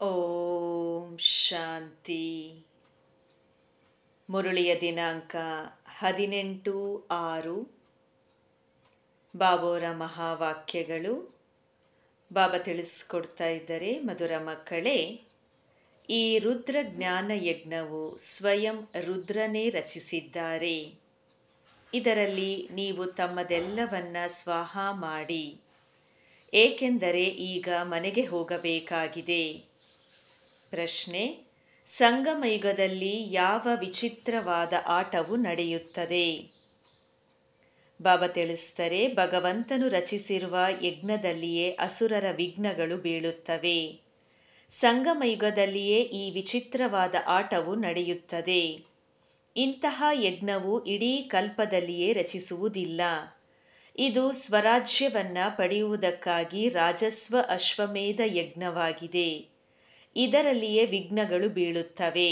ಓಂ ಶಾಂತಿ ಮುರುಳಿಯ ದಿನಾಂಕ ಹದಿನೆಂಟು ಆರು ಬಾಬೋರ ಮಹಾವಾಕ್ಯಗಳು ಬಾಬಾ ತಿಳಿಸ್ಕೊಡ್ತಾ ಇದ್ದಾರೆ ಮಧುರ ಮಕ್ಕಳೇ ಈ ರುದ್ರ ಜ್ಞಾನ ಯಜ್ಞವು ಸ್ವಯಂ ರುದ್ರನೇ ರಚಿಸಿದ್ದಾರೆ ಇದರಲ್ಲಿ ನೀವು ತಮ್ಮದೆಲ್ಲವನ್ನ ಸ್ವಾಹ ಮಾಡಿ ಏಕೆಂದರೆ ಈಗ ಮನೆಗೆ ಹೋಗಬೇಕಾಗಿದೆ ಪ್ರಶ್ನೆ ಸಂಗಮಯುಗದಲ್ಲಿ ಯಾವ ವಿಚಿತ್ರವಾದ ಆಟವು ನಡೆಯುತ್ತದೆ ಬಾಬಾ ತಿಳಿಸ್ತಾರೆ ಭಗವಂತನು ರಚಿಸಿರುವ ಯಜ್ಞದಲ್ಲಿಯೇ ಅಸುರರ ವಿಘ್ನಗಳು ಬೀಳುತ್ತವೆ ಸಂಗಮಯುಗದಲ್ಲಿಯೇ ಈ ವಿಚಿತ್ರವಾದ ಆಟವು ನಡೆಯುತ್ತದೆ ಇಂತಹ ಯಜ್ಞವು ಇಡೀ ಕಲ್ಪದಲ್ಲಿಯೇ ರಚಿಸುವುದಿಲ್ಲ ಇದು ಸ್ವರಾಜ್ಯವನ್ನ ಪಡೆಯುವುದಕ್ಕಾಗಿ ರಾಜಸ್ವ ಅಶ್ವಮೇಧ ಯಜ್ಞವಾಗಿದೆ ಇದರಲ್ಲಿಯೇ ವಿಘ್ನಗಳು ಬೀಳುತ್ತವೆ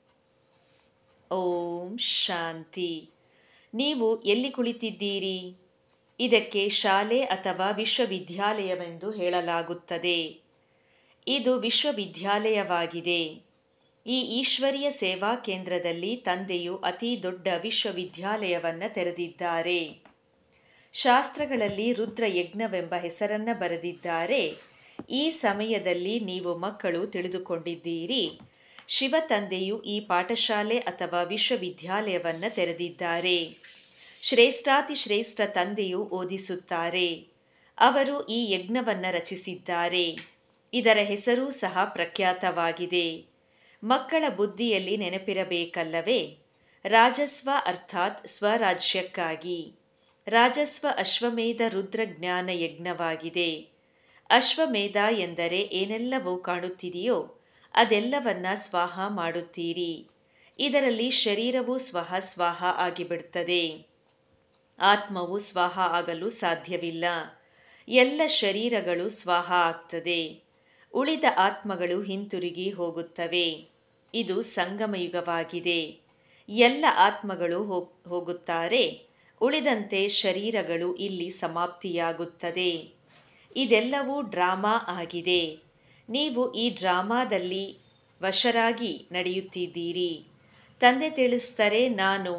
ಓಂ ಶಾಂತಿ ನೀವು ಎಲ್ಲಿ ಕುಳಿತಿದ್ದೀರಿ ಇದಕ್ಕೆ ಶಾಲೆ ಅಥವಾ ವಿಶ್ವವಿದ್ಯಾಲಯವೆಂದು ಹೇಳಲಾಗುತ್ತದೆ ಇದು ವಿಶ್ವವಿದ್ಯಾಲಯವಾಗಿದೆ ಈ ಈಶ್ವರೀಯ ಸೇವಾ ಕೇಂದ್ರದಲ್ಲಿ ತಂದೆಯು ಅತಿ ದೊಡ್ಡ ವಿಶ್ವವಿದ್ಯಾಲಯವನ್ನು ತೆರೆದಿದ್ದಾರೆ ಶಾಸ್ತ್ರಗಳಲ್ಲಿ ರುದ್ರ ಯಜ್ಞವೆಂಬ ಹೆಸರನ್ನ ಬರೆದಿದ್ದಾರೆ ಈ ಸಮಯದಲ್ಲಿ ನೀವು ಮಕ್ಕಳು ತಿಳಿದುಕೊಂಡಿದ್ದೀರಿ ಶಿವ ತಂದೆಯು ಈ ಪಾಠಶಾಲೆ ಅಥವಾ ವಿಶ್ವವಿದ್ಯಾಲಯವನ್ನು ತೆರೆದಿದ್ದಾರೆ ಶ್ರೇಷ್ಠಾತಿ ಶ್ರೇಷ್ಠ ತಂದೆಯು ಓದಿಸುತ್ತಾರೆ ಅವರು ಈ ಯಜ್ಞವನ್ನು ರಚಿಸಿದ್ದಾರೆ ಇದರ ಹೆಸರೂ ಸಹ ಪ್ರಖ್ಯಾತವಾಗಿದೆ ಮಕ್ಕಳ ಬುದ್ಧಿಯಲ್ಲಿ ನೆನಪಿರಬೇಕಲ್ಲವೇ ರಾಜಸ್ವ ಅರ್ಥಾತ್ ಸ್ವರಾಜ್ಯಕ್ಕಾಗಿ ರಾಜಸ್ವ ಅಶ್ವಮೇಧ ರುದ್ರ ಜ್ಞಾನ ಯಜ್ಞವಾಗಿದೆ ಅಶ್ವಮೇಧ ಎಂದರೆ ಏನೆಲ್ಲವೂ ಕಾಣುತ್ತಿದೆಯೋ ಅದೆಲ್ಲವನ್ನ ಸ್ವಾಹ ಮಾಡುತ್ತೀರಿ ಇದರಲ್ಲಿ ಶರೀರವು ಸ್ವಹ ಸ್ವಾಹ ಆಗಿಬಿಡ್ತದೆ ಆತ್ಮವು ಸ್ವಾಹ ಆಗಲು ಸಾಧ್ಯವಿಲ್ಲ ಎಲ್ಲ ಶರೀರಗಳು ಸ್ವಾಹ ಆಗ್ತದೆ ಉಳಿದ ಆತ್ಮಗಳು ಹಿಂತಿರುಗಿ ಹೋಗುತ್ತವೆ ಇದು ಸಂಗಮಯುಗವಾಗಿದೆ ಎಲ್ಲ ಆತ್ಮಗಳು ಹೋಗುತ್ತಾರೆ ಉಳಿದಂತೆ ಶರೀರಗಳು ಇಲ್ಲಿ ಸಮಾಪ್ತಿಯಾಗುತ್ತದೆ ಇದೆಲ್ಲವೂ ಡ್ರಾಮಾ ಆಗಿದೆ ನೀವು ಈ ಡ್ರಾಮಾದಲ್ಲಿ ವಶರಾಗಿ ನಡೆಯುತ್ತಿದ್ದೀರಿ ತಂದೆ ತಿಳಿಸ್ತಾರೆ ನಾನು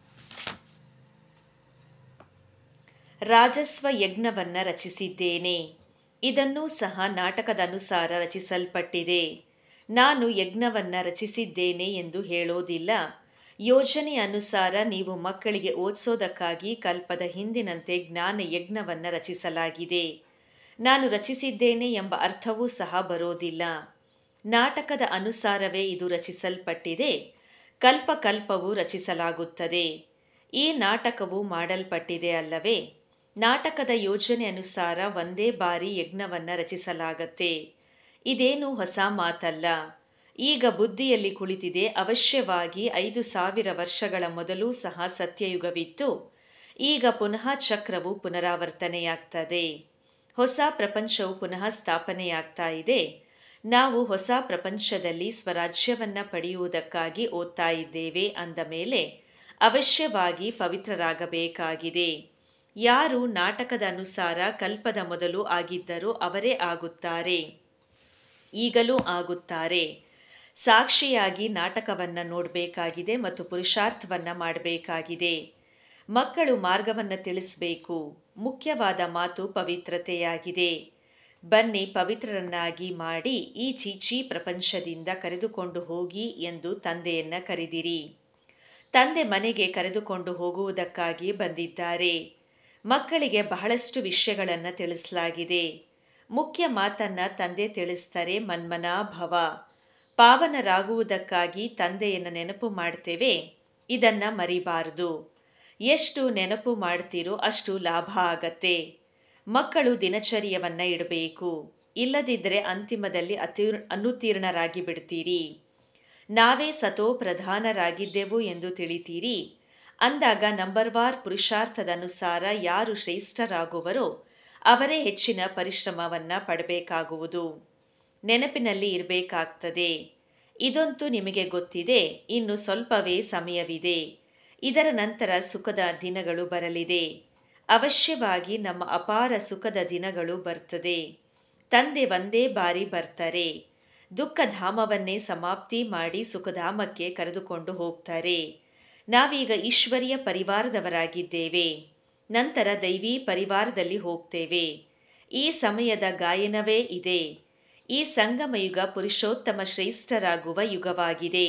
ರಾಜಸ್ವ ಯಜ್ಞವನ್ನು ರಚಿಸಿದ್ದೇನೆ ಇದನ್ನೂ ಸಹ ನಾಟಕದ ಅನುಸಾರ ರಚಿಸಲ್ಪಟ್ಟಿದೆ ನಾನು ಯಜ್ಞವನ್ನು ರಚಿಸಿದ್ದೇನೆ ಎಂದು ಹೇಳೋದಿಲ್ಲ ಯೋಜನೆ ಅನುಸಾರ ನೀವು ಮಕ್ಕಳಿಗೆ ಓದಿಸೋದಕ್ಕಾಗಿ ಕಲ್ಪದ ಹಿಂದಿನಂತೆ ಜ್ಞಾನ ಯಜ್ಞವನ್ನು ರಚಿಸಲಾಗಿದೆ ನಾನು ರಚಿಸಿದ್ದೇನೆ ಎಂಬ ಅರ್ಥವೂ ಸಹ ಬರೋದಿಲ್ಲ ನಾಟಕದ ಅನುಸಾರವೇ ಇದು ರಚಿಸಲ್ಪಟ್ಟಿದೆ ಕಲ್ಪ ಕಲ್ಪವು ರಚಿಸಲಾಗುತ್ತದೆ ಈ ನಾಟಕವು ಮಾಡಲ್ಪಟ್ಟಿದೆ ಅಲ್ಲವೇ ನಾಟಕದ ಯೋಜನೆ ಅನುಸಾರ ಒಂದೇ ಬಾರಿ ಯಜ್ಞವನ್ನು ರಚಿಸಲಾಗತ್ತೆ ಇದೇನು ಹೊಸ ಮಾತಲ್ಲ ಈಗ ಬುದ್ಧಿಯಲ್ಲಿ ಕುಳಿತಿದೆ ಅವಶ್ಯವಾಗಿ ಐದು ಸಾವಿರ ವರ್ಷಗಳ ಮೊದಲೂ ಸಹ ಸತ್ಯಯುಗವಿತ್ತು ಈಗ ಪುನಃ ಚಕ್ರವು ಪುನರಾವರ್ತನೆಯಾಗ್ತದೆ ಹೊಸ ಪ್ರಪಂಚವು ಪುನಃ ಸ್ಥಾಪನೆಯಾಗ್ತಾ ಇದೆ ನಾವು ಹೊಸ ಪ್ರಪಂಚದಲ್ಲಿ ಸ್ವರಾಜ್ಯವನ್ನ ಪಡೆಯುವುದಕ್ಕಾಗಿ ಓದ್ತಾ ಇದ್ದೇವೆ ಅಂದ ಮೇಲೆ ಅವಶ್ಯವಾಗಿ ಪವಿತ್ರರಾಗಬೇಕಾಗಿದೆ ಯಾರು ನಾಟಕದ ಅನುಸಾರ ಕಲ್ಪದ ಮೊದಲು ಆಗಿದ್ದರೋ ಅವರೇ ಆಗುತ್ತಾರೆ ಈಗಲೂ ಆಗುತ್ತಾರೆ ಸಾಕ್ಷಿಯಾಗಿ ನಾಟಕವನ್ನು ನೋಡಬೇಕಾಗಿದೆ ಮತ್ತು ಪುರುಷಾರ್ಥವನ್ನು ಮಾಡಬೇಕಾಗಿದೆ ಮಕ್ಕಳು ಮಾರ್ಗವನ್ನು ತಿಳಿಸಬೇಕು ಮುಖ್ಯವಾದ ಮಾತು ಪವಿತ್ರತೆಯಾಗಿದೆ ಬನ್ನಿ ಪವಿತ್ರರನ್ನಾಗಿ ಮಾಡಿ ಈ ಚೀಚಿ ಪ್ರಪಂಚದಿಂದ ಕರೆದುಕೊಂಡು ಹೋಗಿ ಎಂದು ತಂದೆಯನ್ನ ಕರೆದಿರಿ ತಂದೆ ಮನೆಗೆ ಕರೆದುಕೊಂಡು ಹೋಗುವುದಕ್ಕಾಗಿ ಬಂದಿದ್ದಾರೆ ಮಕ್ಕಳಿಗೆ ಬಹಳಷ್ಟು ವಿಷಯಗಳನ್ನು ತಿಳಿಸಲಾಗಿದೆ ಮುಖ್ಯ ಮಾತನ್ನ ತಂದೆ ತಿಳಿಸ್ತಾರೆ ಮನ್ಮನಾಭವ ಪಾವನರಾಗುವುದಕ್ಕಾಗಿ ತಂದೆಯನ್ನು ನೆನಪು ಮಾಡ್ತೇವೆ ಇದನ್ನ ಮರಿಬಾರದು ಎಷ್ಟು ನೆನಪು ಮಾಡ್ತೀರೋ ಅಷ್ಟು ಲಾಭ ಆಗತ್ತೆ ಮಕ್ಕಳು ದಿನಚರ್ಯವನ್ನ ಇಡಬೇಕು ಇಲ್ಲದಿದ್ದರೆ ಅಂತಿಮದಲ್ಲಿ ಅತೀರ್ ಅನುತ್ತೀರ್ಣರಾಗಿ ಬಿಡ್ತೀರಿ ನಾವೇ ಸತೋ ಪ್ರಧಾನರಾಗಿದ್ದೆವು ಎಂದು ತಿಳಿತೀರಿ ಅಂದಾಗ ನಂಬರ್ ವಾರ್ ಪುರುಷಾರ್ಥದ ಅನುಸಾರ ಯಾರು ಶ್ರೇಷ್ಠರಾಗುವರೋ ಅವರೇ ಹೆಚ್ಚಿನ ಪರಿಶ್ರಮವನ್ನ ಪಡಬೇಕಾಗುವುದು ನೆನಪಿನಲ್ಲಿ ಇರಬೇಕಾಗ್ತದೆ ಇದಂತೂ ನಿಮಗೆ ಗೊತ್ತಿದೆ ಇನ್ನು ಸ್ವಲ್ಪವೇ ಸಮಯವಿದೆ ಇದರ ನಂತರ ಸುಖದ ದಿನಗಳು ಬರಲಿದೆ ಅವಶ್ಯವಾಗಿ ನಮ್ಮ ಅಪಾರ ಸುಖದ ದಿನಗಳು ಬರ್ತದೆ ತಂದೆ ಒಂದೇ ಬಾರಿ ಬರ್ತಾರೆ ದುಃಖಧಾಮವನ್ನೇ ಸಮಾಪ್ತಿ ಮಾಡಿ ಸುಖಧಾಮಕ್ಕೆ ಕರೆದುಕೊಂಡು ಹೋಗ್ತಾರೆ ನಾವೀಗ ಈಶ್ವರಿಯ ಪರಿವಾರದವರಾಗಿದ್ದೇವೆ ನಂತರ ದೈವಿ ಪರಿವಾರದಲ್ಲಿ ಹೋಗ್ತೇವೆ ಈ ಸಮಯದ ಗಾಯನವೇ ಇದೆ ಈ ಸಂಗಮಯುಗ ಪುರುಷೋತ್ತಮ ಶ್ರೇಷ್ಠರಾಗುವ ಯುಗವಾಗಿದೆ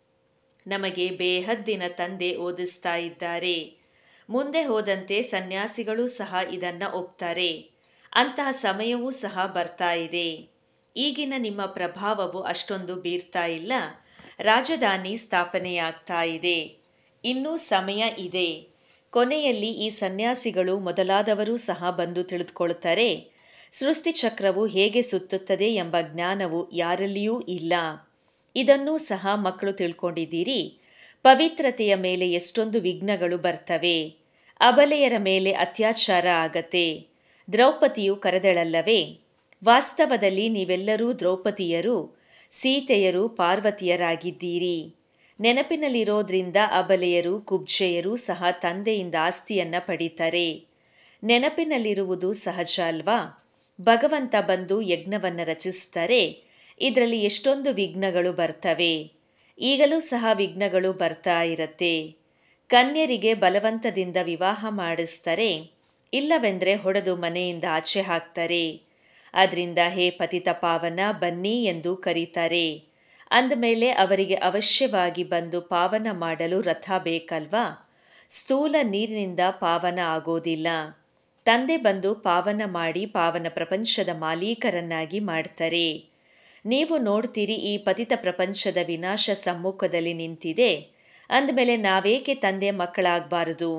ನಮಗೆ ಬೇಹದ್ದಿನ ತಂದೆ ಓದಿಸ್ತಾ ಇದ್ದಾರೆ ಮುಂದೆ ಹೋದಂತೆ ಸನ್ಯಾಸಿಗಳು ಸಹ ಇದನ್ನ ಒಪ್ತಾರೆ ಅಂತಹ ಸಮಯವೂ ಸಹ ಬರ್ತಾ ಇದೆ ಈಗಿನ ನಿಮ್ಮ ಪ್ರಭಾವವು ಅಷ್ಟೊಂದು ಬೀರ್ತಾ ಇಲ್ಲ ರಾಜಧಾನಿ ಸ್ಥಾಪನೆಯಾಗ್ತಾ ಇದೆ ಇನ್ನೂ ಸಮಯ ಇದೆ ಕೊನೆಯಲ್ಲಿ ಈ ಸನ್ಯಾಸಿಗಳು ಮೊದಲಾದವರು ಸಹ ಬಂದು ತಿಳಿದುಕೊಳ್ತಾರೆ ಸೃಷ್ಟಿಚಕ್ರವು ಹೇಗೆ ಸುತ್ತುತ್ತದೆ ಎಂಬ ಜ್ಞಾನವು ಯಾರಲ್ಲಿಯೂ ಇಲ್ಲ ಇದನ್ನೂ ಸಹ ಮಕ್ಕಳು ತಿಳ್ಕೊಂಡಿದ್ದೀರಿ ಪವಿತ್ರತೆಯ ಮೇಲೆ ಎಷ್ಟೊಂದು ವಿಘ್ನಗಳು ಬರ್ತವೆ ಅಬಲೆಯರ ಮೇಲೆ ಅತ್ಯಾಚಾರ ಆಗತ್ತೆ ದ್ರೌಪದಿಯು ಕರೆದಳಲ್ಲವೇ ವಾಸ್ತವದಲ್ಲಿ ನೀವೆಲ್ಲರೂ ದ್ರೌಪದಿಯರು ಸೀತೆಯರು ಪಾರ್ವತಿಯರಾಗಿದ್ದೀರಿ ನೆನಪಿನಲ್ಲಿರೋದ್ರಿಂದ ಅಬಲೆಯರು ಕುಬ್ಜೆಯರು ಸಹ ತಂದೆಯಿಂದ ಆಸ್ತಿಯನ್ನ ಪಡೀತಾರೆ ನೆನಪಿನಲ್ಲಿರುವುದು ಸಹಜ ಅಲ್ವಾ ಭಗವಂತ ಬಂದು ಯಜ್ಞವನ್ನು ರಚಿಸ್ತಾರೆ ಇದರಲ್ಲಿ ಎಷ್ಟೊಂದು ವಿಘ್ನಗಳು ಬರ್ತವೆ ಈಗಲೂ ಸಹ ವಿಘ್ನಗಳು ಬರ್ತಾ ಇರತ್ತೆ ಕನ್ಯರಿಗೆ ಬಲವಂತದಿಂದ ವಿವಾಹ ಮಾಡಿಸ್ತಾರೆ ಇಲ್ಲವೆಂದರೆ ಹೊಡೆದು ಮನೆಯಿಂದ ಆಚೆ ಹಾಕ್ತಾರೆ ಅದರಿಂದ ಹೇ ಪತಿತ ಪಾವನ ಬನ್ನಿ ಎಂದು ಕರೀತಾರೆ ಅಂದಮೇಲೆ ಅವರಿಗೆ ಅವಶ್ಯವಾಗಿ ಬಂದು ಪಾವನ ಮಾಡಲು ರಥ ಬೇಕಲ್ವಾ ಸ್ಥೂಲ ನೀರಿನಿಂದ ಪಾವನ ಆಗೋದಿಲ್ಲ ತಂದೆ ಬಂದು ಪಾವನ ಮಾಡಿ ಪಾವನ ಪ್ರಪಂಚದ ಮಾಲೀಕರನ್ನಾಗಿ ಮಾಡ್ತಾರೆ ನೀವು ನೋಡ್ತೀರಿ ಈ ಪತಿತ ಪ್ರಪಂಚದ ವಿನಾಶ ಸಮ್ಮುಖದಲ್ಲಿ ನಿಂತಿದೆ ಅಂದಮೇಲೆ ನಾವೇಕೆ ತಂದೆ ಮಕ್ಕಳಾಗಬಾರದು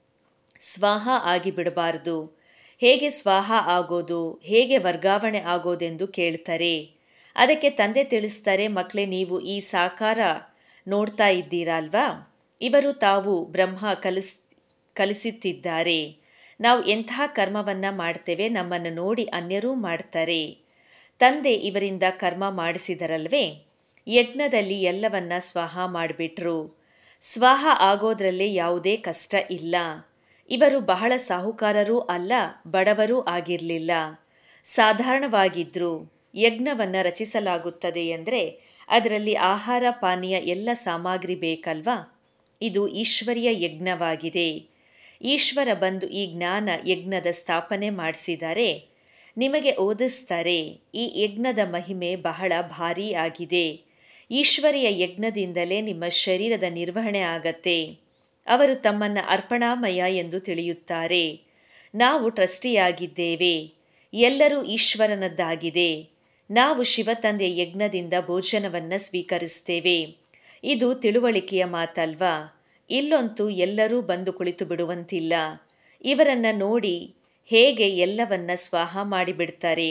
ಸ್ವಾಹ ಆಗಿಬಿಡಬಾರದು ಹೇಗೆ ಸ್ವಾಹ ಆಗೋದು ಹೇಗೆ ವರ್ಗಾವಣೆ ಆಗೋದೆಂದು ಕೇಳ್ತಾರೆ ಅದಕ್ಕೆ ತಂದೆ ತಿಳಿಸ್ತಾರೆ ಮಕ್ಕಳೇ ನೀವು ಈ ಸಾಕಾರ ನೋಡ್ತಾ ಇದ್ದೀರಾ ಅಲ್ವಾ ಇವರು ತಾವು ಬ್ರಹ್ಮ ಕಲಿಸ್ ಕಲಿಸುತ್ತಿದ್ದಾರೆ ನಾವು ಎಂಥ ಕರ್ಮವನ್ನು ಮಾಡ್ತೇವೆ ನಮ್ಮನ್ನು ನೋಡಿ ಅನ್ಯರೂ ಮಾಡ್ತಾರೆ ತಂದೆ ಇವರಿಂದ ಕರ್ಮ ಮಾಡಿಸಿದರಲ್ವೇ ಯಜ್ಞದಲ್ಲಿ ಎಲ್ಲವನ್ನ ಸ್ವಾಹ ಮಾಡಿಬಿಟ್ರು ಸ್ವಾಹ ಆಗೋದ್ರಲ್ಲೇ ಯಾವುದೇ ಕಷ್ಟ ಇಲ್ಲ ಇವರು ಬಹಳ ಸಾಹುಕಾರರೂ ಅಲ್ಲ ಬಡವರೂ ಆಗಿರಲಿಲ್ಲ ಸಾಧಾರಣವಾಗಿದ್ದರು ಯಜ್ಞವನ್ನು ರಚಿಸಲಾಗುತ್ತದೆ ಎಂದರೆ ಅದರಲ್ಲಿ ಆಹಾರ ಪಾನೀಯ ಎಲ್ಲ ಸಾಮಗ್ರಿ ಬೇಕಲ್ವಾ ಇದು ಈಶ್ವರಿಯ ಯಜ್ಞವಾಗಿದೆ ಈಶ್ವರ ಬಂದು ಈ ಜ್ಞಾನ ಯಜ್ಞದ ಸ್ಥಾಪನೆ ಮಾಡಿಸಿದ್ದಾರೆ ನಿಮಗೆ ಓದಿಸ್ತಾರೆ ಈ ಯಜ್ಞದ ಮಹಿಮೆ ಬಹಳ ಭಾರೀ ಆಗಿದೆ ಈಶ್ವರಿಯ ಯಜ್ಞದಿಂದಲೇ ನಿಮ್ಮ ಶರೀರದ ನಿರ್ವಹಣೆ ಆಗತ್ತೆ ಅವರು ತಮ್ಮನ್ನು ಅರ್ಪಣಾಮಯ ಎಂದು ತಿಳಿಯುತ್ತಾರೆ ನಾವು ಟ್ರಸ್ಟಿಯಾಗಿದ್ದೇವೆ ಎಲ್ಲರೂ ಈಶ್ವರನದ್ದಾಗಿದೆ ನಾವು ಶಿವತಂದೆಯ ಯಜ್ಞದಿಂದ ಭೋಜನವನ್ನು ಸ್ವೀಕರಿಸ್ತೇವೆ ಇದು ತಿಳುವಳಿಕೆಯ ಮಾತಲ್ವಾ ಇಲ್ಲಂತೂ ಎಲ್ಲರೂ ಬಂದು ಕುಳಿತು ಬಿಡುವಂತಿಲ್ಲ ಇವರನ್ನ ನೋಡಿ ಹೇಗೆ ಎಲ್ಲವನ್ನ ಸ್ವಾಹ ಮಾಡಿಬಿಡ್ತಾರೆ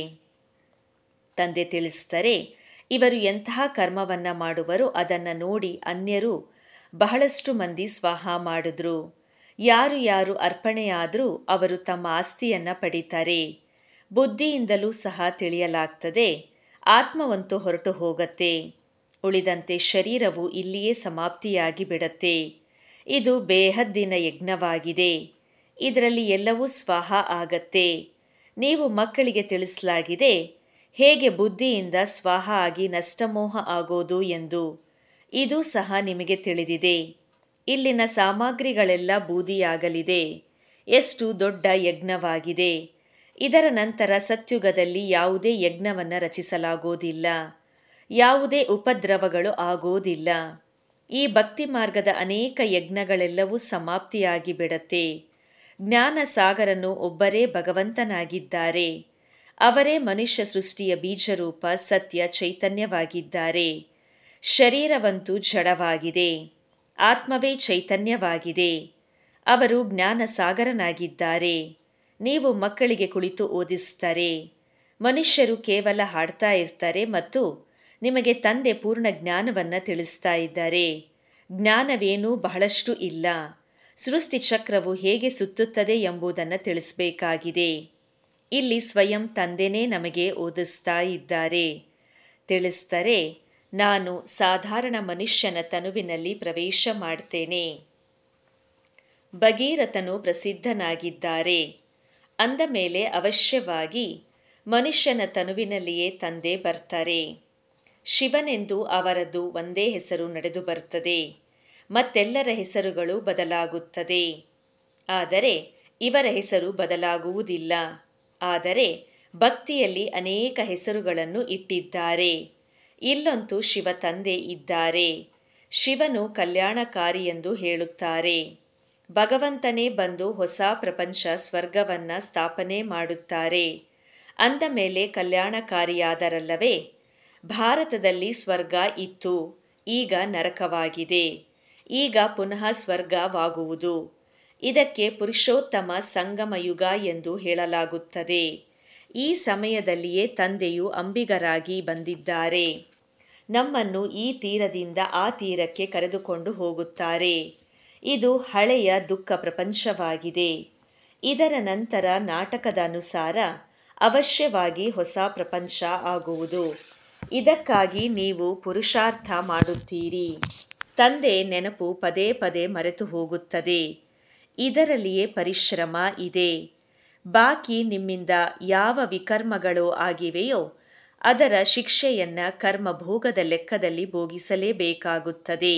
ತಂದೆ ತಿಳಿಸ್ತಾರೆ ಇವರು ಎಂತಹ ಕರ್ಮವನ್ನ ಮಾಡುವರೋ ಅದನ್ನು ನೋಡಿ ಅನ್ಯರು ಬಹಳಷ್ಟು ಮಂದಿ ಸ್ವಾಹ ಮಾಡಿದ್ರು ಯಾರು ಯಾರು ಅರ್ಪಣೆಯಾದರೂ ಅವರು ತಮ್ಮ ಆಸ್ತಿಯನ್ನ ಪಡೀತಾರೆ ಬುದ್ಧಿಯಿಂದಲೂ ಸಹ ತಿಳಿಯಲಾಗ್ತದೆ ಆತ್ಮವಂತೂ ಹೊರಟು ಹೋಗತ್ತೆ ಉಳಿದಂತೆ ಶರೀರವು ಇಲ್ಲಿಯೇ ಸಮಾಪ್ತಿಯಾಗಿ ಬಿಡತ್ತೆ ಇದು ಬೇಹದ್ದಿನ ಯಜ್ಞವಾಗಿದೆ ಇದರಲ್ಲಿ ಎಲ್ಲವೂ ಸ್ವಾಹ ಆಗತ್ತೆ ನೀವು ಮಕ್ಕಳಿಗೆ ತಿಳಿಸಲಾಗಿದೆ ಹೇಗೆ ಬುದ್ಧಿಯಿಂದ ಸ್ವಾಹ ಆಗಿ ನಷ್ಟಮೋಹ ಆಗೋದು ಎಂದು ಇದು ಸಹ ನಿಮಗೆ ತಿಳಿದಿದೆ ಇಲ್ಲಿನ ಸಾಮಗ್ರಿಗಳೆಲ್ಲ ಬೂದಿಯಾಗಲಿದೆ ಎಷ್ಟು ದೊಡ್ಡ ಯಜ್ಞವಾಗಿದೆ ಇದರ ನಂತರ ಸತ್ಯುಗದಲ್ಲಿ ಯಾವುದೇ ಯಜ್ಞವನ್ನು ರಚಿಸಲಾಗೋದಿಲ್ಲ ಯಾವುದೇ ಉಪದ್ರವಗಳು ಆಗೋದಿಲ್ಲ ಈ ಭಕ್ತಿ ಮಾರ್ಗದ ಅನೇಕ ಯಜ್ಞಗಳೆಲ್ಲವೂ ಸಮಾಪ್ತಿಯಾಗಿ ಬಿಡತ್ತೆ ಜ್ಞಾನ ಸಾಗರನು ಒಬ್ಬರೇ ಭಗವಂತನಾಗಿದ್ದಾರೆ ಅವರೇ ಮನುಷ್ಯ ಸೃಷ್ಟಿಯ ಬೀಜರೂಪ ಸತ್ಯ ಚೈತನ್ಯವಾಗಿದ್ದಾರೆ ಶರೀರವಂತೂ ಜಡವಾಗಿದೆ ಆತ್ಮವೇ ಚೈತನ್ಯವಾಗಿದೆ ಅವರು ಜ್ಞಾನ ಸಾಗರನಾಗಿದ್ದಾರೆ ನೀವು ಮಕ್ಕಳಿಗೆ ಕುಳಿತು ಓದಿಸ್ತಾರೆ ಮನುಷ್ಯರು ಕೇವಲ ಹಾಡ್ತಾ ಇರ್ತಾರೆ ಮತ್ತು ನಿಮಗೆ ತಂದೆ ಪೂರ್ಣ ಜ್ಞಾನವನ್ನು ತಿಳಿಸ್ತಾ ಇದ್ದಾರೆ ಜ್ಞಾನವೇನೂ ಬಹಳಷ್ಟು ಇಲ್ಲ ಸೃಷ್ಟಿ ಚಕ್ರವು ಹೇಗೆ ಸುತ್ತುತ್ತದೆ ಎಂಬುದನ್ನು ತಿಳಿಸಬೇಕಾಗಿದೆ ಇಲ್ಲಿ ಸ್ವಯಂ ತಂದೆನೇ ನಮಗೆ ಓದಿಸ್ತಾ ಇದ್ದಾರೆ ತಿಳಿಸ್ತಾರೆ ನಾನು ಸಾಧಾರಣ ಮನುಷ್ಯನ ತನುವಿನಲ್ಲಿ ಪ್ರವೇಶ ಮಾಡ್ತೇನೆ ಭಗೀರಥನು ಪ್ರಸಿದ್ಧನಾಗಿದ್ದಾರೆ ಅಂದ ಮೇಲೆ ಅವಶ್ಯವಾಗಿ ಮನುಷ್ಯನ ತನುವಿನಲ್ಲಿಯೇ ತಂದೆ ಬರ್ತಾರೆ ಶಿವನೆಂದು ಅವರದ್ದು ಒಂದೇ ಹೆಸರು ನಡೆದು ಬರ್ತದೆ ಮತ್ತೆಲ್ಲರ ಹೆಸರುಗಳು ಬದಲಾಗುತ್ತದೆ ಆದರೆ ಇವರ ಹೆಸರು ಬದಲಾಗುವುದಿಲ್ಲ ಆದರೆ ಭಕ್ತಿಯಲ್ಲಿ ಅನೇಕ ಹೆಸರುಗಳನ್ನು ಇಟ್ಟಿದ್ದಾರೆ ಇಲ್ಲಂತೂ ಶಿವ ತಂದೆ ಇದ್ದಾರೆ ಶಿವನು ಕಲ್ಯಾಣಕಾರಿ ಎಂದು ಹೇಳುತ್ತಾರೆ ಭಗವಂತನೇ ಬಂದು ಹೊಸ ಪ್ರಪಂಚ ಸ್ವರ್ಗವನ್ನ ಸ್ಥಾಪನೆ ಮಾಡುತ್ತಾರೆ ಅಂದ ಮೇಲೆ ಕಲ್ಯಾಣಕಾರಿಯಾದರಲ್ಲವೇ ಭಾರತದಲ್ಲಿ ಸ್ವರ್ಗ ಇತ್ತು ಈಗ ನರಕವಾಗಿದೆ ಈಗ ಪುನಃ ಸ್ವರ್ಗವಾಗುವುದು ಇದಕ್ಕೆ ಪುರುಷೋತ್ತಮ ಸಂಗಮ ಯುಗ ಎಂದು ಹೇಳಲಾಗುತ್ತದೆ ಈ ಸಮಯದಲ್ಲಿಯೇ ತಂದೆಯು ಅಂಬಿಗರಾಗಿ ಬಂದಿದ್ದಾರೆ ನಮ್ಮನ್ನು ಈ ತೀರದಿಂದ ಆ ತೀರಕ್ಕೆ ಕರೆದುಕೊಂಡು ಹೋಗುತ್ತಾರೆ ಇದು ಹಳೆಯ ದುಃಖ ಪ್ರಪಂಚವಾಗಿದೆ ಇದರ ನಂತರ ನಾಟಕದ ಅನುಸಾರ ಅವಶ್ಯವಾಗಿ ಹೊಸ ಪ್ರಪಂಚ ಆಗುವುದು ಇದಕ್ಕಾಗಿ ನೀವು ಪುರುಷಾರ್ಥ ಮಾಡುತ್ತೀರಿ ತಂದೆ ನೆನಪು ಪದೇ ಪದೇ ಮರೆತು ಹೋಗುತ್ತದೆ ಇದರಲ್ಲಿಯೇ ಪರಿಶ್ರಮ ಇದೆ ಬಾಕಿ ನಿಮ್ಮಿಂದ ಯಾವ ವಿಕರ್ಮಗಳು ಆಗಿವೆಯೋ ಅದರ ಶಿಕ್ಷೆಯನ್ನ ಕರ್ಮಭೋಗದ ಲೆಕ್ಕದಲ್ಲಿ ಭೋಗಿಸಲೇಬೇಕಾಗುತ್ತದೆ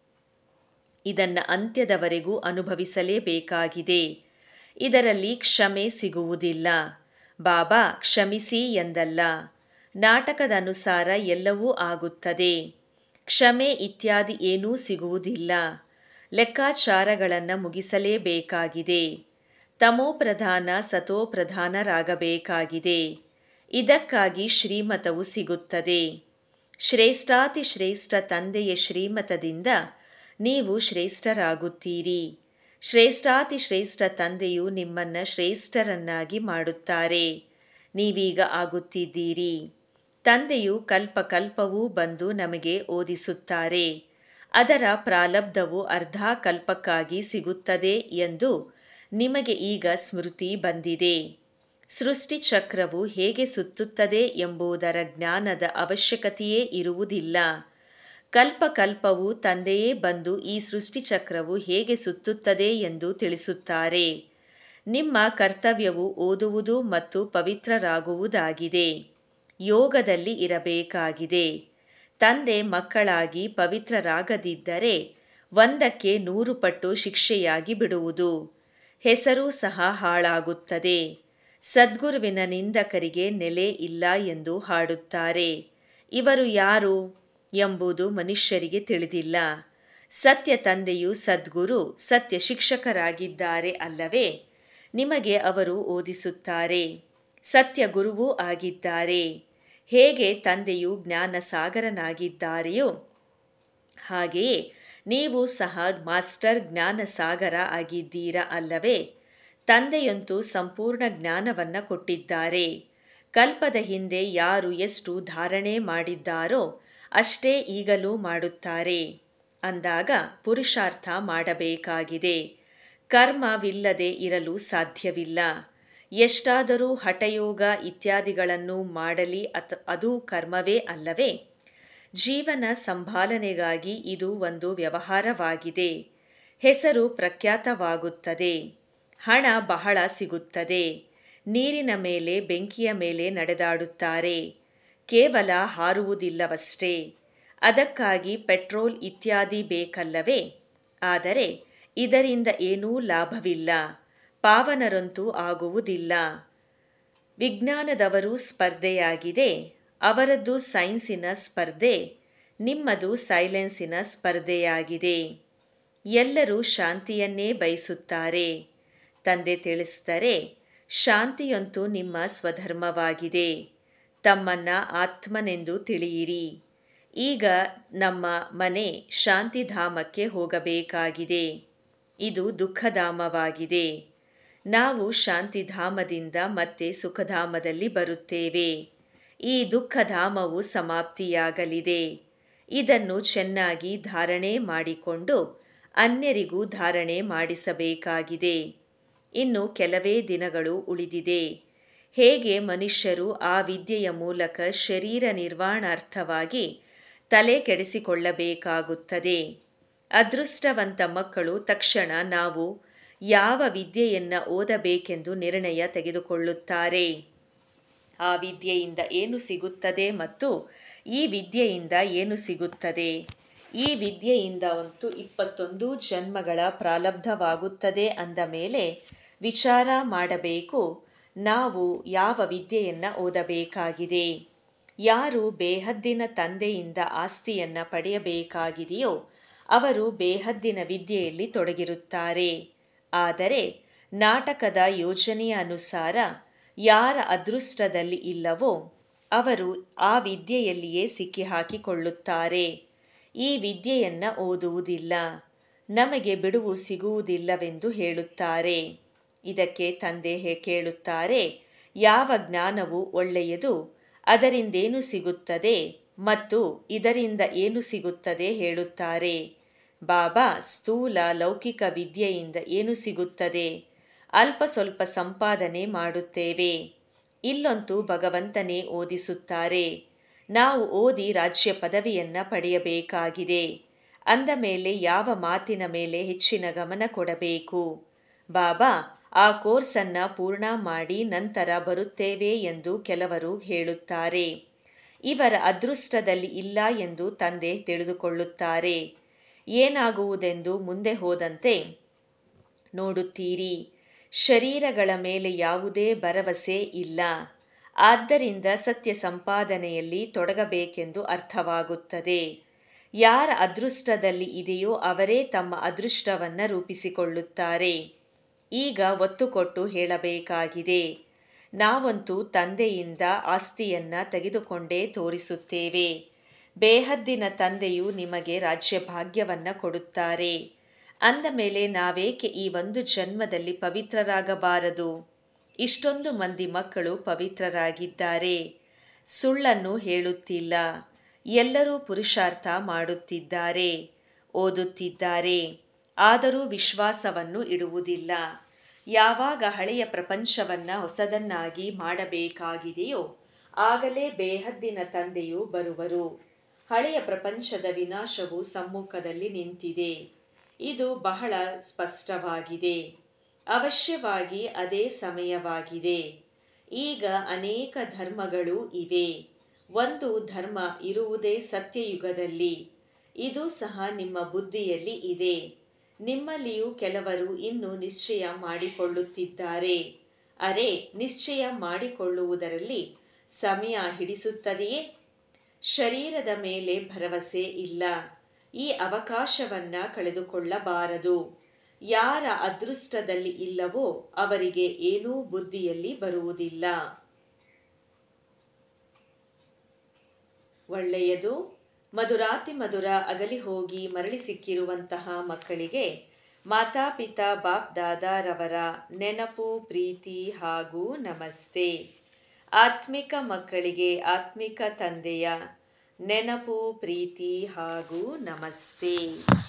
ಇದನ್ನ ಅಂತ್ಯದವರೆಗೂ ಅನುಭವಿಸಲೇಬೇಕಾಗಿದೆ ಇದರಲ್ಲಿ ಕ್ಷಮೆ ಸಿಗುವುದಿಲ್ಲ ಬಾಬಾ ಕ್ಷಮಿಸಿ ಎಂದಲ್ಲ ನಾಟಕದ ಅನುಸಾರ ಎಲ್ಲವೂ ಆಗುತ್ತದೆ ಕ್ಷಮೆ ಇತ್ಯಾದಿ ಏನೂ ಸಿಗುವುದಿಲ್ಲ ಲೆಕ್ಕಾಚಾರಗಳನ್ನು ಮುಗಿಸಲೇಬೇಕಾಗಿದೆ ತಮೋ ಪ್ರಧಾನ ಸತೋ ಪ್ರಧಾನರಾಗಬೇಕಾಗಿದೆ ಇದಕ್ಕಾಗಿ ಶ್ರೀಮತವು ಸಿಗುತ್ತದೆ ಶ್ರೇಷ್ಠಾತಿ ಶ್ರೇಷ್ಠ ತಂದೆಯ ಶ್ರೀಮತದಿಂದ ನೀವು ಶ್ರೇಷ್ಠರಾಗುತ್ತೀರಿ ಶ್ರೇಷ್ಠಾತಿ ಶ್ರೇಷ್ಠ ತಂದೆಯು ನಿಮ್ಮನ್ನು ಶ್ರೇಷ್ಠರನ್ನಾಗಿ ಮಾಡುತ್ತಾರೆ ನೀವೀಗ ಆಗುತ್ತಿದ್ದೀರಿ ತಂದೆಯು ಕಲ್ಪ ಕಲ್ಪವೂ ಬಂದು ನಮಗೆ ಓದಿಸುತ್ತಾರೆ ಅದರ ಪ್ರಾಲಬ್ಧವು ಅರ್ಧ ಕಲ್ಪಕ್ಕಾಗಿ ಸಿಗುತ್ತದೆ ಎಂದು ನಿಮಗೆ ಈಗ ಸ್ಮೃತಿ ಬಂದಿದೆ ಸೃಷ್ಟಿ ಚಕ್ರವು ಹೇಗೆ ಸುತ್ತುತ್ತದೆ ಎಂಬುದರ ಜ್ಞಾನದ ಅವಶ್ಯಕತೆಯೇ ಇರುವುದಿಲ್ಲ ಕಲ್ಪಕಲ್ಪವು ತಂದೆಯೇ ಬಂದು ಈ ಸೃಷ್ಟಿ ಚಕ್ರವು ಹೇಗೆ ಸುತ್ತುತ್ತದೆ ಎಂದು ತಿಳಿಸುತ್ತಾರೆ ನಿಮ್ಮ ಕರ್ತವ್ಯವು ಓದುವುದು ಮತ್ತು ಪವಿತ್ರರಾಗುವುದಾಗಿದೆ ಯೋಗದಲ್ಲಿ ಇರಬೇಕಾಗಿದೆ ತಂದೆ ಮಕ್ಕಳಾಗಿ ಪವಿತ್ರರಾಗದಿದ್ದರೆ ಒಂದಕ್ಕೆ ನೂರು ಪಟ್ಟು ಶಿಕ್ಷೆಯಾಗಿ ಬಿಡುವುದು ಹೆಸರು ಸಹ ಹಾಳಾಗುತ್ತದೆ ಸದ್ಗುರುವಿನ ನಿಂದಕರಿಗೆ ನೆಲೆ ಇಲ್ಲ ಎಂದು ಹಾಡುತ್ತಾರೆ ಇವರು ಯಾರು ಎಂಬುದು ಮನುಷ್ಯರಿಗೆ ತಿಳಿದಿಲ್ಲ ಸತ್ಯ ತಂದೆಯು ಸದ್ಗುರು ಸತ್ಯ ಶಿಕ್ಷಕರಾಗಿದ್ದಾರೆ ಅಲ್ಲವೇ ನಿಮಗೆ ಅವರು ಓದಿಸುತ್ತಾರೆ ಸತ್ಯ ಗುರುವೂ ಆಗಿದ್ದಾರೆ ಹೇಗೆ ತಂದೆಯು ಜ್ಞಾನ ಸಾಗರನಾಗಿದ್ದಾರೆಯೋ ಹಾಗೆಯೇ ನೀವು ಸಹ ಮಾಸ್ಟರ್ ಜ್ಞಾನ ಸಾಗರ ಆಗಿದ್ದೀರಾ ಅಲ್ಲವೇ ತಂದೆಯಂತೂ ಸಂಪೂರ್ಣ ಜ್ಞಾನವನ್ನು ಕೊಟ್ಟಿದ್ದಾರೆ ಕಲ್ಪದ ಹಿಂದೆ ಯಾರು ಎಷ್ಟು ಧಾರಣೆ ಮಾಡಿದ್ದಾರೋ ಅಷ್ಟೇ ಈಗಲೂ ಮಾಡುತ್ತಾರೆ ಅಂದಾಗ ಪುರುಷಾರ್ಥ ಮಾಡಬೇಕಾಗಿದೆ ಕರ್ಮವಿಲ್ಲದೆ ಇರಲು ಸಾಧ್ಯವಿಲ್ಲ ಎಷ್ಟಾದರೂ ಹಠಯೋಗ ಇತ್ಯಾದಿಗಳನ್ನು ಮಾಡಲಿ ಅಥ ಅದು ಕರ್ಮವೇ ಅಲ್ಲವೇ ಜೀವನ ಸಂಭಾಲನೆಗಾಗಿ ಇದು ಒಂದು ವ್ಯವಹಾರವಾಗಿದೆ ಹೆಸರು ಪ್ರಖ್ಯಾತವಾಗುತ್ತದೆ ಹಣ ಬಹಳ ಸಿಗುತ್ತದೆ ನೀರಿನ ಮೇಲೆ ಬೆಂಕಿಯ ಮೇಲೆ ನಡೆದಾಡುತ್ತಾರೆ ಕೇವಲ ಹಾರುವುದಿಲ್ಲವಷ್ಟೇ ಅದಕ್ಕಾಗಿ ಪೆಟ್ರೋಲ್ ಇತ್ಯಾದಿ ಬೇಕಲ್ಲವೇ ಆದರೆ ಇದರಿಂದ ಏನೂ ಲಾಭವಿಲ್ಲ ಪಾವನರಂತೂ ಆಗುವುದಿಲ್ಲ ವಿಜ್ಞಾನದವರು ಸ್ಪರ್ಧೆಯಾಗಿದೆ ಅವರದ್ದು ಸೈನ್ಸಿನ ಸ್ಪರ್ಧೆ ನಿಮ್ಮದು ಸೈಲೆನ್ಸಿನ ಸ್ಪರ್ಧೆಯಾಗಿದೆ ಎಲ್ಲರೂ ಶಾಂತಿಯನ್ನೇ ಬಯಸುತ್ತಾರೆ ತಂದೆ ತಿಳಿಸ್ತಾರೆ ಶಾಂತಿಯಂತೂ ನಿಮ್ಮ ಸ್ವಧರ್ಮವಾಗಿದೆ ತಮ್ಮನ್ನ ಆತ್ಮನೆಂದು ತಿಳಿಯಿರಿ ಈಗ ನಮ್ಮ ಮನೆ ಶಾಂತಿಧಾಮಕ್ಕೆ ಹೋಗಬೇಕಾಗಿದೆ ಇದು ದುಃಖಧಾಮವಾಗಿದೆ ನಾವು ಶಾಂತಿಧಾಮದಿಂದ ಮತ್ತೆ ಸುಖಧಾಮದಲ್ಲಿ ಬರುತ್ತೇವೆ ಈ ದುಃಖಧಾಮವು ಸಮಾಪ್ತಿಯಾಗಲಿದೆ ಇದನ್ನು ಚೆನ್ನಾಗಿ ಧಾರಣೆ ಮಾಡಿಕೊಂಡು ಅನ್ಯರಿಗೂ ಧಾರಣೆ ಮಾಡಿಸಬೇಕಾಗಿದೆ ಇನ್ನು ಕೆಲವೇ ದಿನಗಳು ಉಳಿದಿದೆ ಹೇಗೆ ಮನುಷ್ಯರು ಆ ವಿದ್ಯೆಯ ಮೂಲಕ ಶರೀರ ನಿರ್ವಾಣಾರ್ಥವಾಗಿ ತಲೆ ಕೆಡಿಸಿಕೊಳ್ಳಬೇಕಾಗುತ್ತದೆ ಅದೃಷ್ಟವಂತ ಮಕ್ಕಳು ತಕ್ಷಣ ನಾವು ಯಾವ ವಿದ್ಯೆಯನ್ನು ಓದಬೇಕೆಂದು ನಿರ್ಣಯ ತೆಗೆದುಕೊಳ್ಳುತ್ತಾರೆ ಆ ವಿದ್ಯೆಯಿಂದ ಏನು ಸಿಗುತ್ತದೆ ಮತ್ತು ಈ ವಿದ್ಯೆಯಿಂದ ಏನು ಸಿಗುತ್ತದೆ ಈ ವಿದ್ಯೆಯಿಂದ ಅಂತೂ ಇಪ್ಪತ್ತೊಂದು ಜನ್ಮಗಳ ಪ್ರಾರಬ್ಧವಾಗುತ್ತದೆ ಅಂದ ಮೇಲೆ ವಿಚಾರ ಮಾಡಬೇಕು ನಾವು ಯಾವ ವಿದ್ಯೆಯನ್ನು ಓದಬೇಕಾಗಿದೆ ಯಾರು ಬೇಹದ್ದಿನ ತಂದೆಯಿಂದ ಆಸ್ತಿಯನ್ನು ಪಡೆಯಬೇಕಾಗಿದೆಯೋ ಅವರು ಬೇಹದ್ದಿನ ವಿದ್ಯೆಯಲ್ಲಿ ತೊಡಗಿರುತ್ತಾರೆ ಆದರೆ ನಾಟಕದ ಯೋಜನೆಯ ಅನುಸಾರ ಯಾರ ಅದೃಷ್ಟದಲ್ಲಿ ಇಲ್ಲವೋ ಅವರು ಆ ವಿದ್ಯೆಯಲ್ಲಿಯೇ ಸಿಕ್ಕಿಹಾಕಿಕೊಳ್ಳುತ್ತಾರೆ ಈ ವಿದ್ಯೆಯನ್ನು ಓದುವುದಿಲ್ಲ ನಮಗೆ ಬಿಡುವು ಸಿಗುವುದಿಲ್ಲವೆಂದು ಹೇಳುತ್ತಾರೆ ಇದಕ್ಕೆ ತಂದೆ ಕೇಳುತ್ತಾರೆ ಯಾವ ಜ್ಞಾನವು ಒಳ್ಳೆಯದು ಅದರಿಂದೇನು ಸಿಗುತ್ತದೆ ಮತ್ತು ಇದರಿಂದ ಏನು ಸಿಗುತ್ತದೆ ಹೇಳುತ್ತಾರೆ ಬಾಬಾ ಸ್ಥೂಲ ಲೌಕಿಕ ವಿದ್ಯೆಯಿಂದ ಏನು ಸಿಗುತ್ತದೆ ಅಲ್ಪ ಸ್ವಲ್ಪ ಸಂಪಾದನೆ ಮಾಡುತ್ತೇವೆ ಇಲ್ಲಂತೂ ಭಗವಂತನೇ ಓದಿಸುತ್ತಾರೆ ನಾವು ಓದಿ ರಾಜ್ಯ ಪದವಿಯನ್ನು ಪಡೆಯಬೇಕಾಗಿದೆ ಅಂದ ಮೇಲೆ ಯಾವ ಮಾತಿನ ಮೇಲೆ ಹೆಚ್ಚಿನ ಗಮನ ಕೊಡಬೇಕು ಬಾಬಾ ಆ ಕೋರ್ಸನ್ನು ಪೂರ್ಣ ಮಾಡಿ ನಂತರ ಬರುತ್ತೇವೆ ಎಂದು ಕೆಲವರು ಹೇಳುತ್ತಾರೆ ಇವರ ಅದೃಷ್ಟದಲ್ಲಿ ಇಲ್ಲ ಎಂದು ತಂದೆ ತಿಳಿದುಕೊಳ್ಳುತ್ತಾರೆ ಏನಾಗುವುದೆಂದು ಮುಂದೆ ಹೋದಂತೆ ನೋಡುತ್ತೀರಿ ಶರೀರಗಳ ಮೇಲೆ ಯಾವುದೇ ಭರವಸೆ ಇಲ್ಲ ಆದ್ದರಿಂದ ಸತ್ಯ ಸಂಪಾದನೆಯಲ್ಲಿ ತೊಡಗಬೇಕೆಂದು ಅರ್ಥವಾಗುತ್ತದೆ ಯಾರ ಅದೃಷ್ಟದಲ್ಲಿ ಇದೆಯೋ ಅವರೇ ತಮ್ಮ ಅದೃಷ್ಟವನ್ನು ರೂಪಿಸಿಕೊಳ್ಳುತ್ತಾರೆ ಈಗ ಒತ್ತು ಕೊಟ್ಟು ಹೇಳಬೇಕಾಗಿದೆ ನಾವಂತೂ ತಂದೆಯಿಂದ ಆಸ್ತಿಯನ್ನು ತೆಗೆದುಕೊಂಡೇ ತೋರಿಸುತ್ತೇವೆ ಬೇಹದ್ದಿನ ತಂದೆಯು ನಿಮಗೆ ರಾಜ್ಯ ಭಾಗ್ಯವನ್ನು ಕೊಡುತ್ತಾರೆ ಅಂದ ಮೇಲೆ ನಾವೇಕೆ ಈ ಒಂದು ಜನ್ಮದಲ್ಲಿ ಪವಿತ್ರರಾಗಬಾರದು ಇಷ್ಟೊಂದು ಮಂದಿ ಮಕ್ಕಳು ಪವಿತ್ರರಾಗಿದ್ದಾರೆ ಸುಳ್ಳನ್ನು ಹೇಳುತ್ತಿಲ್ಲ ಎಲ್ಲರೂ ಪುರುಷಾರ್ಥ ಮಾಡುತ್ತಿದ್ದಾರೆ ಓದುತ್ತಿದ್ದಾರೆ ಆದರೂ ವಿಶ್ವಾಸವನ್ನು ಇಡುವುದಿಲ್ಲ ಯಾವಾಗ ಹಳೆಯ ಪ್ರಪಂಚವನ್ನು ಹೊಸದನ್ನಾಗಿ ಮಾಡಬೇಕಾಗಿದೆಯೋ ಆಗಲೇ ಬೇಹದ್ದಿನ ತಂದೆಯು ಬರುವರು ಹಳೆಯ ಪ್ರಪಂಚದ ವಿನಾಶವು ಸಮ್ಮುಖದಲ್ಲಿ ನಿಂತಿದೆ ಇದು ಬಹಳ ಸ್ಪಷ್ಟವಾಗಿದೆ ಅವಶ್ಯವಾಗಿ ಅದೇ ಸಮಯವಾಗಿದೆ ಈಗ ಅನೇಕ ಧರ್ಮಗಳು ಇವೆ ಒಂದು ಧರ್ಮ ಇರುವುದೇ ಸತ್ಯಯುಗದಲ್ಲಿ ಇದು ಸಹ ನಿಮ್ಮ ಬುದ್ಧಿಯಲ್ಲಿ ಇದೆ ನಿಮ್ಮಲ್ಲಿಯೂ ಕೆಲವರು ಇನ್ನು ನಿಶ್ಚಯ ಮಾಡಿಕೊಳ್ಳುತ್ತಿದ್ದಾರೆ ಅರೆ ನಿಶ್ಚಯ ಮಾಡಿಕೊಳ್ಳುವುದರಲ್ಲಿ ಸಮಯ ಹಿಡಿಸುತ್ತದೆಯೇ ಶರೀರದ ಮೇಲೆ ಭರವಸೆ ಇಲ್ಲ ಈ ಅವಕಾಶವನ್ನ ಕಳೆದುಕೊಳ್ಳಬಾರದು ಯಾರ ಅದೃಷ್ಟದಲ್ಲಿ ಇಲ್ಲವೋ ಅವರಿಗೆ ಏನೂ ಬುದ್ಧಿಯಲ್ಲಿ ಬರುವುದಿಲ್ಲ ಒಳ್ಳೆಯದು ಮಧುರಾತಿ ಮಧುರ ಅಗಲಿ ಹೋಗಿ ಮರಳಿ ಸಿಕ್ಕಿರುವಂತಹ ಮಕ್ಕಳಿಗೆ ಮಾತಾಪಿತಾ ಬಾಪ್ ದಾದಾರವರ ನೆನಪು ಪ್ರೀತಿ ಹಾಗೂ ನಮಸ್ತೆ ಆತ್ಮಿಕ ಮಕ್ಕಳಿಗೆ ಆತ್ಮಿಕ ತಂದೆಯ ನೆನಪು ಪ್ರೀತಿ ಹಾಗೂ ನಮಸ್ತೆ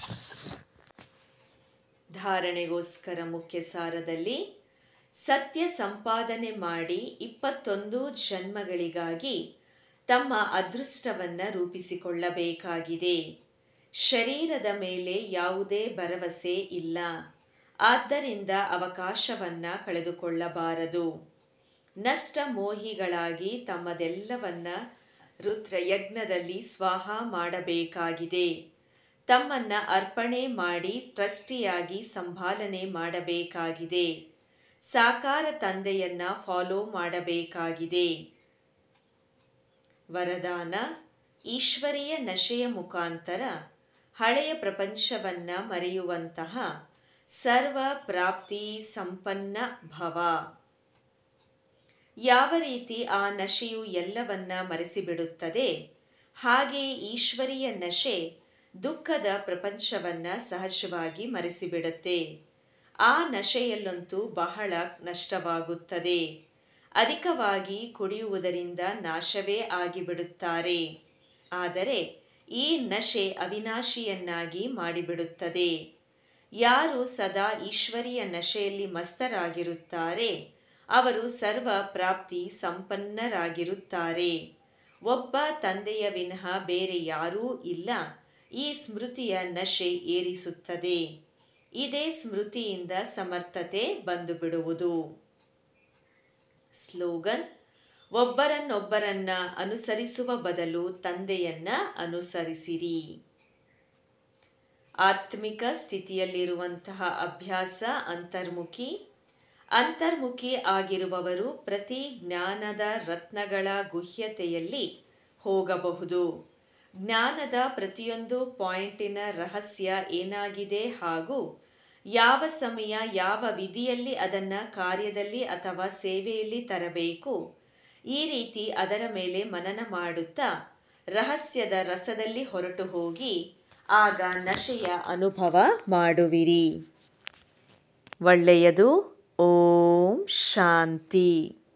ಧಾರಣೆಗೋಸ್ಕರ ಮುಖ್ಯ ಸಾರದಲ್ಲಿ ಸತ್ಯ ಸಂಪಾದನೆ ಮಾಡಿ ಇಪ್ಪತ್ತೊಂದು ಜನ್ಮಗಳಿಗಾಗಿ ತಮ್ಮ ಅದೃಷ್ಟವನ್ನು ರೂಪಿಸಿಕೊಳ್ಳಬೇಕಾಗಿದೆ ಶರೀರದ ಮೇಲೆ ಯಾವುದೇ ಭರವಸೆ ಇಲ್ಲ ಆದ್ದರಿಂದ ಅವಕಾಶವನ್ನು ಕಳೆದುಕೊಳ್ಳಬಾರದು ನಷ್ಟ ಮೋಹಿಗಳಾಗಿ ತಮ್ಮದೆಲ್ಲವನ್ನ ರುದ್ರಯಜ್ಞದಲ್ಲಿ ಸ್ವಾಹ ಮಾಡಬೇಕಾಗಿದೆ ತಮ್ಮನ್ನ ಅರ್ಪಣೆ ಮಾಡಿ ಟ್ರಸ್ಟಿಯಾಗಿ ಸಂಭಾಲನೆ ಮಾಡಬೇಕಾಗಿದೆ ಸಾಕಾರ ತಂದೆಯನ್ನ ಫಾಲೋ ಮಾಡಬೇಕಾಗಿದೆ ವರದಾನ ಈಶ್ವರೀಯ ನಶೆಯ ಮುಖಾಂತರ ಹಳೆಯ ಪ್ರಪಂಚವನ್ನ ಮರೆಯುವಂತಹ ಸರ್ವ ಪ್ರಾಪ್ತಿ ಸಂಪನ್ನ ಭವ ಯಾವ ರೀತಿ ಆ ನಶೆಯು ಎಲ್ಲವನ್ನ ಮರೆಸಿಬಿಡುತ್ತದೆ ಹಾಗೆ ಈಶ್ವರೀಯ ನಶೆ ದುಃಖದ ಪ್ರಪಂಚವನ್ನ ಸಹಜವಾಗಿ ಮರೆಸಿಬಿಡುತ್ತೆ ಆ ನಶೆಯಲ್ಲಂತೂ ಬಹಳ ನಷ್ಟವಾಗುತ್ತದೆ ಅಧಿಕವಾಗಿ ಕುಡಿಯುವುದರಿಂದ ನಾಶವೇ ಆಗಿಬಿಡುತ್ತಾರೆ ಆದರೆ ಈ ನಶೆ ಅವಿನಾಶಿಯನ್ನಾಗಿ ಮಾಡಿಬಿಡುತ್ತದೆ ಯಾರು ಸದಾ ಈಶ್ವರಿಯ ನಶೆಯಲ್ಲಿ ಮಸ್ತರಾಗಿರುತ್ತಾರೆ ಅವರು ಸರ್ವ ಪ್ರಾಪ್ತಿ ಸಂಪನ್ನರಾಗಿರುತ್ತಾರೆ ಒಬ್ಬ ತಂದೆಯ ವಿನಃ ಬೇರೆ ಯಾರೂ ಇಲ್ಲ ಈ ಸ್ಮೃತಿಯ ನಶೆ ಏರಿಸುತ್ತದೆ ಇದೇ ಸ್ಮೃತಿಯಿಂದ ಸಮರ್ಥತೆ ಬಂದು ಬಿಡುವುದು ಸ್ಲೋಗನ್ ಒಬ್ಬರನ್ನೊಬ್ಬರನ್ನ ಅನುಸರಿಸುವ ಬದಲು ತಂದೆಯನ್ನ ಅನುಸರಿಸಿರಿ ಆತ್ಮಿಕ ಸ್ಥಿತಿಯಲ್ಲಿರುವಂತಹ ಅಭ್ಯಾಸ ಅಂತರ್ಮುಖಿ ಅಂತರ್ಮುಖಿ ಆಗಿರುವವರು ಪ್ರತಿ ಜ್ಞಾನದ ರತ್ನಗಳ ಗುಹ್ಯತೆಯಲ್ಲಿ ಹೋಗಬಹುದು ಜ್ಞಾನದ ಪ್ರತಿಯೊಂದು ಪಾಯಿಂಟಿನ ರಹಸ್ಯ ಏನಾಗಿದೆ ಹಾಗೂ ಯಾವ ಸಮಯ ಯಾವ ವಿಧಿಯಲ್ಲಿ ಅದನ್ನು ಕಾರ್ಯದಲ್ಲಿ ಅಥವಾ ಸೇವೆಯಲ್ಲಿ ತರಬೇಕು ಈ ರೀತಿ ಅದರ ಮೇಲೆ ಮನನ ಮಾಡುತ್ತಾ ರಹಸ್ಯದ ರಸದಲ್ಲಿ ಹೊರಟು ಹೋಗಿ ಆಗ ನಶೆಯ ಅನುಭವ ಮಾಡುವಿರಿ ಒಳ್ಳೆಯದು ಓಂ ಶಾಂತಿ